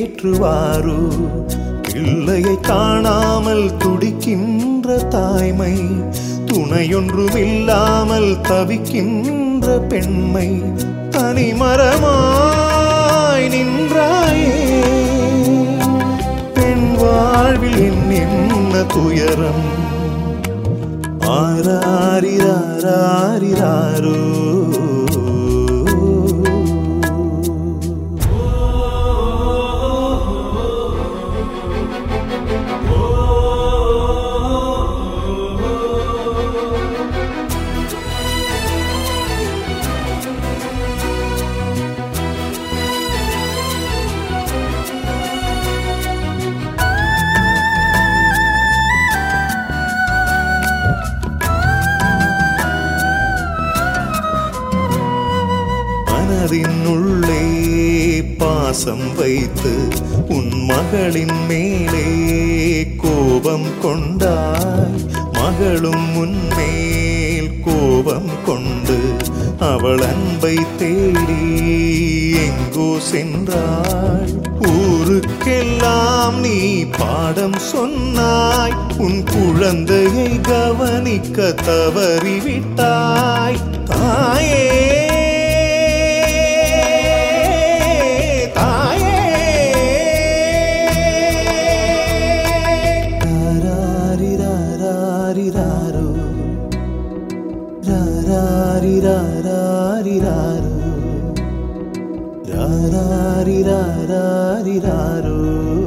தேற்றுவாரோ பிள்ளையை காணாமல் துடிக்கின்ற தாய்மை துணையொன்றுமில்லாமல் தவிக்கின்ற பெண்மை தனிமரமாய் நின்றாயே பெண் வாழ்வில் என் என்ன துயரம் ஆராரிராரிராரோ மனதின் உள்ளே பாசம் வைத்து உன் மகளின் மேலே கோபம் கொண்டாய் மகளும் உன்மேல் கோபம் கொண்டு அவள் அன்பை தேடி எங்கோ சென்றாள் ஊருக்கெல்லாம் நீ பாடம் சொன்னாய் உன் குழந்தையை கவனிக்க தவறிவிட்டாய் தாயே தாயே ராராரிராரிராரோ ராராரிராரிராரோ ராராரிராரிராரோ